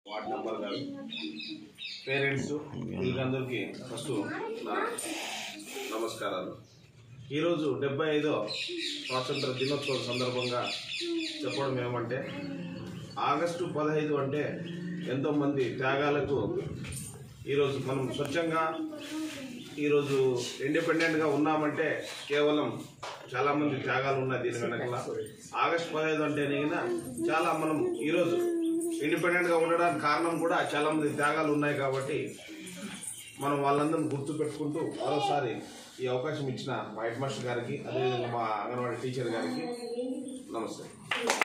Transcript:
ward member గారు parents వీళ్ళందరికీ first నా నమస్కారాలు ఈరోజు డెబ్బై ఐదో స్వాతంత్ర దినోత్సవం సందర్భంగా చెప్పడం ఏమంటే ఆగస్టు పదహైదు అంటే ఎంతోమంది త్యాగాలకు ఈరోజు మనం స్వచ్ఛంగా ఈరోజు ఇండిపెండెంట్గా ఉన్నామంటే కేవలం చాలామంది త్యాగాలు ఉన్నాయి దీని వెనకాల ఆగస్టు పదహైదు అంటే నెగిన చాలా మనం ఈరోజు ఇండిపెండెంట్గా ఉండడానికి కారణం కూడా చాలామంది త్యాగాలు ఉన్నాయి కాబట్టి మనం వాళ్ళందరిని గుర్తు పెట్టుకుంటూ మరోసారి ఈ అవకాశం ఇచ్చిన మా హెడ్ మాస్టర్ గారికి అదేవిధంగా మా అంగన్వాడీ టీచర్ గారికి నమస్తే